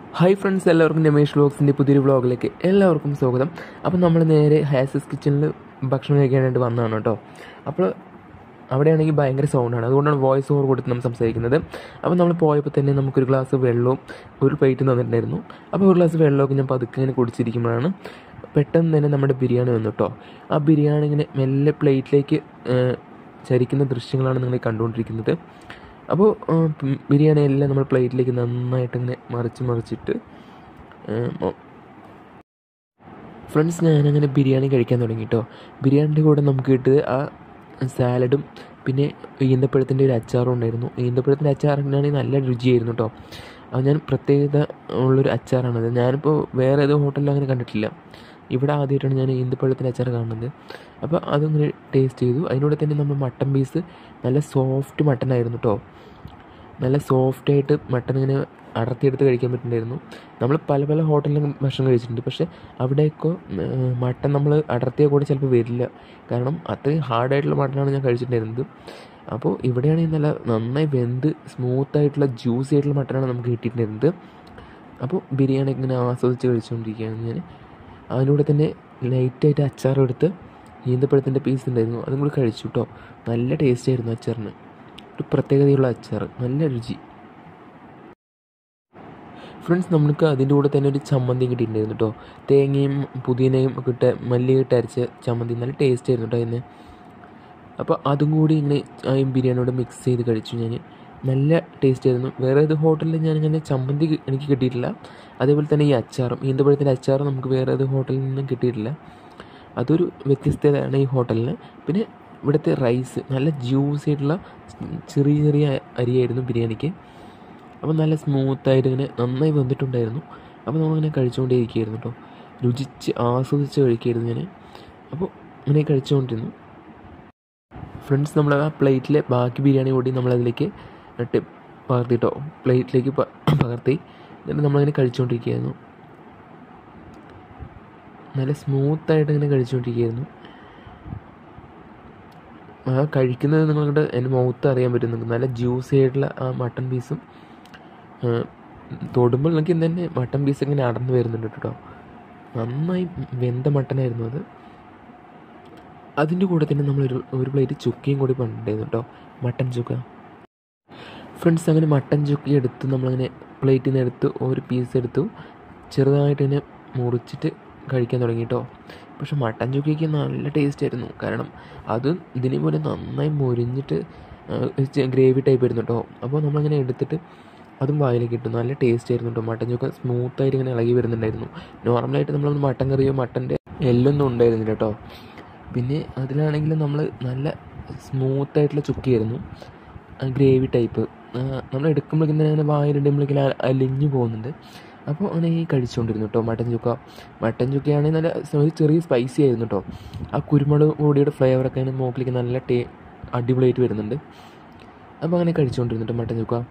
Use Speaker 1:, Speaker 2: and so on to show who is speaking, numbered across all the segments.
Speaker 1: hi friends എല്ലാവർക്കും രമേഷ് വ്ളോഗ്സിൻ്റെ പുതിയൊരു വ്ളോഗിലേക്ക് എല്ലാവർക്കും സ്വാഗതം അപ്പോൾ നമ്മൾ നേരെ ഹാസസ് കിച്ചണിൽ ഭക്ഷണം കഴിക്കാനായിട്ട് വന്നതാണ് കേട്ടോ അപ്പോൾ അവിടെയാണെങ്കിൽ ഭയങ്കര സൗണ്ടാണ് അതുകൊണ്ടാണ് വോയിസ് ഓവർ കൊടുത്ത് നമ്മൾ സംസാരിക്കുന്നത് അപ്പോൾ നമ്മൾ പോയപ്പോൾ തന്നെ നമുക്കൊരു ഗ്ലാസ് വെള്ളവും ഒരു പ്ലേറ്റ് തന്നിട്ടുണ്ടായിരുന്നു അപ്പോൾ ഒരു ഗ്ലാസ് വെള്ളമൊക്കെ ഞാൻ പതുക്കെ ഇങ്ങനെ കുടിച്ചിരിക്കുമ്പോഴാണ് പെട്ടെന്ന് തന്നെ നമ്മുടെ ബിരിയാണി വന്നു കേട്ടോ ആ ബിരിയാണി ഇങ്ങനെ മെല്ലെ പ്ലേറ്റിലേക്ക് ചരിക്കുന്ന ദൃശ്യങ്ങളാണ് നിങ്ങൾ കണ്ടുകൊണ്ടിരിക്കുന്നത് അപ്പോൾ ബിരിയാണി എല്ലാം നമ്മൾ പ്ലേറ്റിലേക്ക് നന്നായിട്ട് ഇങ്ങനെ മറിച്ച് മറിച്ചിട്ട് ഫ്രണ്ട്സ് ഞാനങ്ങനെ ബിരിയാണി കഴിക്കാൻ തുടങ്ങി കേട്ടോ ബിരിയാണിൻ്റെ കൂടെ നമുക്ക് കിട്ടിയത് ആ സാലഡും പിന്നെ ഈന്തപ്പഴത്തിൻ്റെ ഒരു അച്ചാറും ഉണ്ടായിരുന്നു ഈന്തപ്പഴത്തിൻ്റെ അച്ചാറിനാണെങ്കിൽ നല്ല രുചിയായിരുന്നു കേട്ടോ അത് ഞാൻ പ്രത്യേകത ഉള്ളൊരു അച്ചാറാണത് ഞാനിപ്പോൾ വേറെ ഏതോ ഹോട്ടലിൽ അങ്ങനെ കണ്ടിട്ടില്ല ഇവിടെ ആദ്യമായിട്ടാണ് ഞാൻ ഈന്തപ്പഴത്തിൻ്റെ അച്ചാർ കാണുന്നത് അപ്പോൾ അതങ്ങനെ ടേസ്റ്റ് ചെയ്തു അതിനൂടെ തന്നെ നമ്മൾ മട്ടൻ പീസ് നല്ല സോഫ്റ്റ് മട്ടൻ ആയിരുന്നു കേട്ടോ നല്ല സോഫ്റ്റായിട്ട് മട്ടൻ ഇങ്ങനെ അടർത്തിയെടുത്ത് കഴിക്കാൻ പറ്റുന്നുണ്ടായിരുന്നു നമ്മൾ പല പല ഹോട്ടലിലും ഭക്ഷണം കഴിച്ചിട്ടുണ്ട് പക്ഷേ അവിടെയൊക്കെ മട്ടൻ നമ്മൾ അടർത്തിയ കൂടെ ചിലപ്പോൾ വരില്ല കാരണം അത്രയും ഹാർഡായിട്ടുള്ള മട്ടനാണ് ഞാൻ കഴിച്ചിട്ടുണ്ടായിരുന്നത് അപ്പോൾ ഇവിടെയാണെങ്കിൽ നല്ല നന്നായി വെന്ത് സ്മൂത്തായിട്ടുള്ള ജ്യൂസി ആയിട്ടുള്ള മട്ടനാണ് നമുക്ക് കിട്ടിയിട്ടുണ്ടായിരുന്നത് അപ്പോൾ ബിരിയാണി ഇങ്ങനെ ആസ്വദിച്ച് കഴിച്ചുകൊണ്ടിരിക്കുകയാണ് ഞാൻ അതിലൂടെ തന്നെ ലൈറ്റായിട്ട് അച്ചാറും എടുത്ത് ഈന്തപ്പഴത്തിൻ്റെ പീസ് ഉണ്ടായിരുന്നു അതും കൂടി കഴിച്ചു കേട്ടോ നല്ല ടേസ്റ്റ് ആയിരുന്നു അച്ചാറിന് ഒരു പ്രത്യേകതയുള്ള അച്ചാർ നല്ല രുചി ഫ്രണ്ട്സ് നമുക്ക് അതിൻ്റെ കൂടെ തന്നെ ഒരു ചമ്മന്തി കിട്ടിയിട്ടുണ്ടായിരുന്നു കേട്ടോ തേങ്ങയും പുതിനയും ഒക്കെ ഇട്ട് മല്ലി ഇട്ട് അരച്ച ചമ്മന്തി നല്ല ടേസ്റ്റ് ആയിരുന്നു കേട്ടോ അതിന് അപ്പോൾ അതും കൂടി ഇങ്ങനെ ആ ബിരിയാണിയോട് മിക്സ് ചെയ്ത് കഴിച്ചു ഞാൻ നല്ല ടേസ്റ്റ് ആയിരുന്നു വേറെ ഏത് ഹോട്ടലിൽ ഞാനിങ്ങനെ ചമ്മന്തി എനിക്ക് കിട്ടിയിട്ടില്ല അതേപോലെ തന്നെ ഈ അച്ചാറും ഈന്തപ്പഴത്തിൻ്റെ അച്ചാറും നമുക്ക് വേറെ ഏത് ഹോട്ടലിൽ നിന്നും കിട്ടിയിട്ടില്ല അതൊരു വ്യത്യസ്തതയാണ് ഈ ഹോട്ടലിന് പിന്നെ ഇവിടുത്തെ റൈസ് നല്ല ജ്യൂസി ആയിട്ടുള്ള ചെറിയ ചെറിയ അരിയായിരുന്നു ബിരിയാണിക്ക് അപ്പോൾ നല്ല സ്മൂത്തായിട്ട് ഇങ്ങനെ നന്നായി വന്നിട്ടുണ്ടായിരുന്നു അപ്പോൾ നമ്മളിങ്ങനെ കഴിച്ചുകൊണ്ടേയിരിക്കുകയായിരുന്നു കേട്ടോ രുചിച്ച് ആസ്വദിച്ച് കഴിക്കുകയായിരുന്നു ഞാൻ അപ്പോൾ ഇങ്ങനെ കഴിച്ചുകൊണ്ടിരുന്നു ഫ്രണ്ട്സ് നമ്മൾ ആ പ്ലേറ്റിലെ ബാക്കി ബിരിയാണി കൂടി നമ്മളതിലേക്ക് ഇട്ട് പകർത്തിട്ടോ പ്ലേറ്റിലേക്ക് പകർത്തി എന്നിട്ട് നമ്മളിങ്ങനെ കഴിച്ചുകൊണ്ടിരിക്കുകയായിരുന്നു നല്ല സ്മൂത്തായിട്ട് ഇങ്ങനെ കഴിച്ചുകൊണ്ടിരിക്കുകയായിരുന്നു ആ കഴിക്കുന്നത് നിങ്ങളുടെ എൻ്റെ മുഖത്ത് അറിയാൻ പറ്റുന്നുണ്ട് നല്ല ജ്യൂസി ആയിട്ടുള്ള ആ മട്ടൺ പീസും തൊടുമ്പോൾ എനിക്ക് തന്നെ മട്ടൺ പീസ് ഇങ്ങനെ അടർന്നു വരുന്നുണ്ട് കേട്ടോ നന്നായി വെന്ത മട്ടനായിരുന്നു അത് അതിൻ്റെ കൂടെ തന്നെ നമ്മളൊരു ഒരു പ്ലേറ്റ് ചുക്കയും കൂടി പണ്ടുണ്ടായിരുന്നു കേട്ടോ മട്ടൻ ചുക്ക ഫ്രണ്ട്സ് അങ്ങനെ മട്ടൻ ചുക്കി എടുത്ത് നമ്മളങ്ങനെ പ്ലേറ്റിൽ നിന്ന് എടുത്ത് ഒരു പീസ് എടുത്തു ചെറുതായിട്ട് തന്നെ മുറിച്ചിട്ട് കഴിക്കാൻ തുടങ്ങി കേട്ടോ പക്ഷെ മട്ടൻ ചുക്കയ്ക്ക് നല്ല ടേസ്റ്റ് ആയിരുന്നു കാരണം അത് ഇതിനെ പോലെ നന്നായി മുരിഞ്ഞിട്ട് ഗ്രേവി ടൈപ്പ് ആയിരുന്നു കേട്ടോ അപ്പോൾ നമ്മളങ്ങനെ എടുത്തിട്ട് അതും വായിലേക്ക് ഇട്ടു നല്ല ടേസ്റ്റ് ആയിരുന്നു കേട്ടോ മട്ടൻ ചുക്ക സ്മൂത്തായിട്ട് ഇങ്ങനെ ഇളകി വരുന്നുണ്ടായിരുന്നു നോർമലായിട്ട് നമ്മൾ മട്ടൻ കറിയോ മട്ടൻ്റെ എല്ലൊന്നും ഉണ്ടായിരുന്നില്ല കേട്ടോ പിന്നെ അതിലാണെങ്കിൽ നമ്മൾ നല്ല സ്മൂത്തായിട്ടുള്ള ചുക്കിയായിരുന്നു ഗ്രേവി ടൈപ്പ് നമ്മൾ എടുക്കുമ്പോഴേക്കും തന്നെ അങ്ങനെ വായിലിടുമ്പോഴേക്കും അലിഞ്ഞു പോകുന്നുണ്ട് അപ്പോൾ അങ്ങനെ ഈ കഴിച്ചുകൊണ്ടിരുന്നു കേട്ടോ മട്ടൻ ചുക്ക മട്ടൻ ചുക്കയാണെങ്കിൽ നല്ല ഒരു ചെറിയ സ്പൈസി ആയിരുന്നു കേട്ടോ ആ കുരുമുളക് പൊടിയുടെ ഫ്ലേവറൊക്കെ അതിന് മൂക്കിലേക്ക് നല്ല ടേ അടിപൊളിയായിട്ട് വരുന്നുണ്ട് അപ്പോൾ അങ്ങനെ കഴിച്ചുകൊണ്ടിരുന്നു കേട്ടോ മട്ടൻ ചുക്ക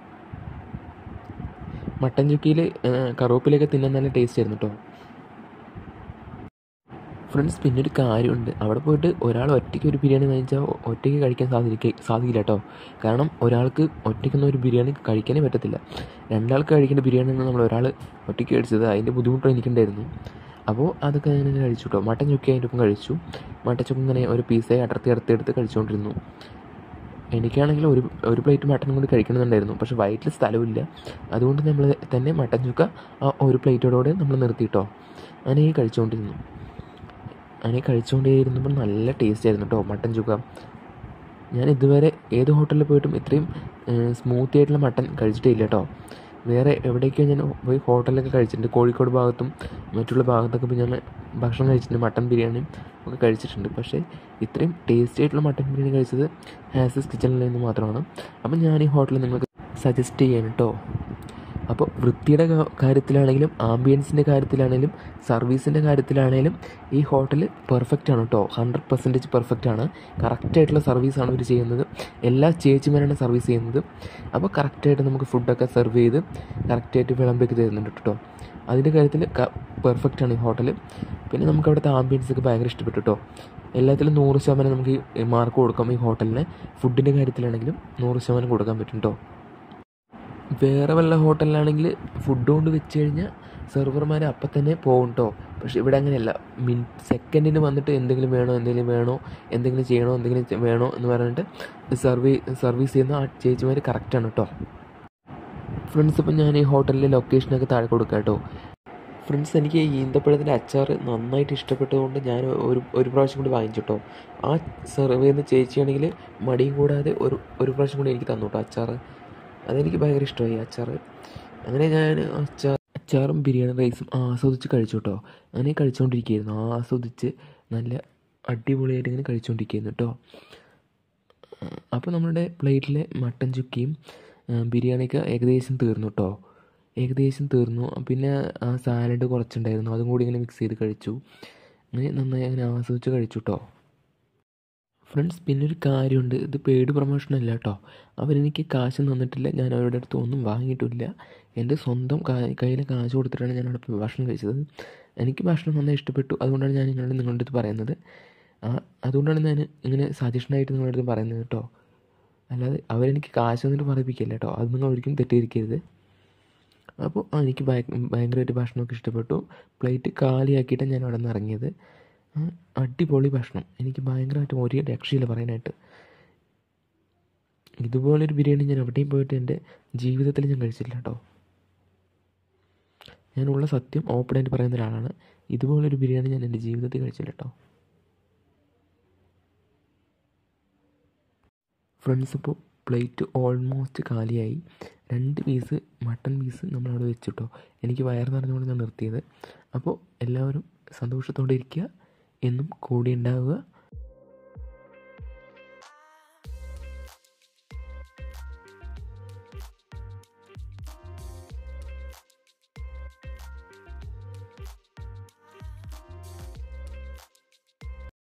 Speaker 1: മട്ടൻ ചുക്കിയിൽ കറുവേപ്പിലൊക്കെ തിന്നാൻ നല്ല ടേസ്റ്റ് ആയിരുന്നു കേട്ടോ ഫ്രണ്ട്സ് പിന്നെ ഒരു കാര്യമുണ്ട് അവിടെ പോയിട്ട് ഒരാൾ ഒറ്റയ്ക്ക് ഒരു ബിരിയാണി വാങ്ങിച്ചാൽ ഒറ്റയ്ക്ക് കഴിക്കാൻ സാധിക്ക സാധിക്കില്ല കേട്ടോ കാരണം ഒരാൾക്ക് ഒറ്റയ്ക്കൊന്നും ഒരു ബിരിയാണി കഴിക്കാനേ പറ്റത്തില്ല രണ്ടാൾക്ക് കഴിക്കേണ്ട ബിരിയാണി നമ്മൾ ഒരാൾ ഒറ്റയ്ക്ക് കഴിച്ചത് അതിൻ്റെ ബുദ്ധിമുട്ട് എനിക്കുണ്ടായിരുന്നു അപ്പോൾ അതൊക്കെ ഞാൻ കഴിച്ചു കേട്ടോ മട്ടൻ ചുക്കി അതിൻ്റെ ഒപ്പം കഴിച്ചു മട്ടൻ ചുക്ക് ഇങ്ങനെ ഒരു പീസായി അടർത്തി അടർത്തി എടുത്ത് കഴിച്ചുകൊണ്ടിരുന്നു എനിക്കാണെങ്കിൽ ഒരു ഒരു പ്ലേറ്റ് മട്ടൻ കൊണ്ട് കഴിക്കണമെന്നുണ്ടായിരുന്നു പക്ഷേ വയറ്റിൽ സ്ഥലമില്ല അതുകൊണ്ട് നമ്മൾ തന്നെ മട്ടൻ ചുക്ക ആ ഒരു പ്ലേറ്റോടെ നമ്മൾ നിർത്തിയിട്ടോ അങ്ങനെ കഴിച്ചുകൊണ്ടിരുന്നു അങ്ങനെ കഴിച്ചുകൊണ്ടേയിരുന്നപ്പോൾ നല്ല ടേസ്റ്റ് ആയിരുന്നു കേട്ടോ മട്ടൻ ചുക്ക ഞാൻ ഇതുവരെ ഏത് ഹോട്ടലിൽ പോയിട്ടും ഇത്രയും സ്മൂത്തി ആയിട്ടുള്ള മട്ടൻ കഴിച്ചിട്ടേ ഇല്ല കേട്ടോ വേറെ എവിടേക്കോ ഞാൻ പോയി ഹോട്ടലിലൊക്കെ കഴിച്ചിട്ടുണ്ട് കോഴിക്കോട് ഭാഗത്തും മറ്റുള്ള ഭാഗത്തൊക്കെ പോയി ഞാൻ ഭക്ഷണം കഴിച്ചിട്ടുണ്ട് മട്ടൻ ബിരിയാണിയും ഒക്കെ കഴിച്ചിട്ടുണ്ട് പക്ഷേ ഇത്രയും ടേസ്റ്റി ആയിട്ടുള്ള മട്ടൻ ബിരിയാണി കഴിച്ചത് ഹാസസ് കിച്ചണിൽ നിന്ന് മാത്രമാണ് അപ്പം ഞാൻ ഈ ഹോട്ടലിൽ നിങ്ങൾക്ക് സജസ്റ്റ് ചെയ്യാൻ കേട്ടോ അപ്പോൾ വൃത്തിയുടെ കാര്യത്തിലാണെങ്കിലും ആംബിയൻസിൻ്റെ കാര്യത്തിലാണെങ്കിലും സർവീസിൻ്റെ കാര്യത്തിലാണെങ്കിലും ഈ ഹോട്ടൽ പെർഫെക്റ്റ് ആണ് കേട്ടോ ഹൺഡ്രഡ് പെർസെൻറ്റേജ് പെർഫെക്റ്റ് ആണ് കറക്റ്റായിട്ടുള്ള സർവീസാണ് ഇവർ ചെയ്യുന്നത് എല്ലാ ചേച്ചിമാരാണ് സർവീസ് ചെയ്യുന്നത് അപ്പോൾ കറക്റ്റായിട്ട് നമുക്ക് ഫുഡൊക്കെ സെർവ് ചെയ്ത് കറക്റ്റായിട്ട് വിളമ്പൊക്കെ തരുന്നുണ്ട് കേട്ടോ അതിൻ്റെ കാര്യത്തിൽ പെർഫെക്റ്റ് ആണ് ഈ ഹോട്ടൽ പിന്നെ നമുക്ക് അവിടുത്തെ ആംബിയൻസ് ഒക്കെ ഭയങ്കര ഇഷ്ടപ്പെട്ടു കേട്ടോ എല്ലാത്തിലും നൂറ് ശതമാനം നമുക്ക് മാർക്ക് കൊടുക്കാം ഈ ഹോട്ടലിന് ഫുഡിൻ്റെ കാര്യത്തിലാണെങ്കിലും നൂറ് ശതമാനം കൊടുക്കാൻ പറ്റും കേട്ടോ വേറെ വല്ല ഹോട്ടലിലാണെങ്കിൽ ഫുഡ് കൊണ്ട് വെച്ച് കഴിഞ്ഞാൽ സെർവർമാർ അപ്പം തന്നെ പോകും കേട്ടോ പക്ഷെ ഇവിടെ അങ്ങനെയല്ല മിൻ സെക്കൻഡിന് വന്നിട്ട് എന്തെങ്കിലും വേണോ എന്തെങ്കിലും വേണോ എന്തെങ്കിലും ചെയ്യണോ എന്തെങ്കിലും ചെ- വേണോ എന്ന് പറഞ്ഞിട്ട് സർവീ സർവീസ് ചെയ്യുന്ന ആ ചേച്ചിമാർ കറക്റ്റാണ് കേട്ടോ ഫ്രണ്ട്സ് ഇപ്പം ഞാൻ ഈ ഹോട്ടലിലെ ലൊക്കേഷനൊക്കെ താഴെ കൊടുക്കാം കേട്ടോ ഫ്രണ്ട്സ് എനിക്ക് ഈ ഈന്തപ്പഴത്തിൻ്റെ അച്ചാർ നന്നായിട്ട് ഇഷ്ടപ്പെട്ടതുകൊണ്ട് ഞാൻ ഒരു ഒരു പ്രാവശ്യം കൂടി വാങ്ങിച്ചു കേട്ടോ ആ സെർവ് ചെയ്യുന്ന ചേച്ചിയാണെങ്കിൽ മടിയും കൂടാതെ ഒരു ഒരു പ്രാവശ്യം കൂടി എനിക്ക് തന്നു കേട്ടോ അച്ചാർ അതെനിക്ക് ഭയങ്കര ഇഷ്ടമായി അച്ചാർ അങ്ങനെ ഞാൻ അച്ചാർ അച്ചാറും ബിരിയാണി റൈസും ആസ്വദിച്ച് കഴിച്ചു കേട്ടോ അങ്ങനെ കഴിച്ചുകൊണ്ടിരിക്കുകയായിരുന്നു ആസ്വദിച്ച് നല്ല അടിപൊളിയായിട്ട് ഇങ്ങനെ കഴിച്ചുകൊണ്ടിരിക്കുകയായിരുന്നു കേട്ടോ അപ്പോൾ നമ്മുടെ പ്ലേറ്റിലെ മട്ടൻ ചുക്കിയും ആ, ബിരിയാണിയൊക്കെ ഏകദേശം തീർന്നു കേട്ടോ ഏകദേശം തീർന്നു പിന്നെ ആ സാലഡ് കുറച്ചുണ്ടായിരുന്നു അതും കൂടി ഇങ്ങനെ മിക്സ് ചെയ്ത് കഴിച്ചു അങ്ങനെ നന്നായി അങ്ങനെ ആസ്വദിച്ച് കഴിച്ചു കേട്ടോ ഫ്രണ്ട്സ് പിന്നെ ഒരു കാര്യമുണ്ട് ഇത് പെയ്ഡ് പ്രൊമോഷൻ അല്ല കേട്ടോ അവരെനിക്ക് കാശ് തന്നിട്ടില്ല ഞാൻ അവരുടെ അടുത്ത് ഒന്നും വാങ്ങിയിട്ടില്ല എൻ്റെ സ്വന്തം കാ- കയ്യിലെ കാശ് കൊടുത്തിട്ടാണ് ഞാൻ അവിടെ പോയി ഭക്ഷണം കഴിച്ചത് എനിക്ക് ഭക്ഷണം നന്നായി ഇഷ്ടപ്പെട്ടു അതുകൊണ്ടാണ് ഞാൻ നിങ്ങളുടെ നിങ്ങളുടെ അടുത്ത് പറയുന്നത് ആ അതുകൊണ്ടാണ് ഞാൻ ഇങ്ങനെ സജഷനായിട്ട് നിങ്ങളുടെ അടുത്ത് പറയുന്നത് കേട്ടോ അല്ലാതെ അവരെനിക്ക് കാശ് തന്നിട്ട് പറയിപ്പിക്കില്ല കേട്ടോ അത് നിങ്ങൾ ഒരിക്കലും തെറ്റിയിരിക്കരുത് അപ്പോൾ ആ, എനിക്ക് ഭയ ഭയങ്കരമായിട്ട് ഭക്ഷണമൊക്കെ ഇഷ്ടപ്പെട്ടു പ്ലേറ്റ് കാലിയാക്കിയിട്ട് ഞാൻ അവിടെ നിന്ന് ഇറങ്ങിയത് ആ, അടിപൊളി ഭക്ഷണം എനിക്ക് ഭയങ്കരമായിട്ട് ഒരു രക്ഷയില്ല പറയാനായിട്ട് ഇതുപോലൊരു ബിരിയാണി ഞാൻ എവിടെയും പോയിട്ട് എൻ്റെ ജീവിതത്തിൽ ഞാൻ കഴിച്ചില്ല കേട്ടോ ഞാനുള്ള സത്യം ഓപ്പണായിട്ട് പറയുന്ന ഒരാളാണ് ഇതുപോലൊരു ബിരിയാണി ഞാൻ എൻ്റെ ജീവിതത്തിൽ കഴിച്ചില്ല കേട്ടോ ഫ്രണ്ട്സ് ഇപ്പോൾ പ്ലേറ്റ് ഓൾമോസ്റ്റ് കാലിയായി രണ്ട് പീസ് മട്ടൺ പീസ് നമ്മളവിടെ വെച്ചിട്ടോ എനിക്ക് വയറ് നിറഞ്ഞുകൊണ്ട് ഞാൻ നിർത്തിയത് അപ്പോൾ എല്ലാവരും സന്തോഷത്തോടെ ഇരിക്കുക എന്നും കൂടി ഉണ്ടാവുക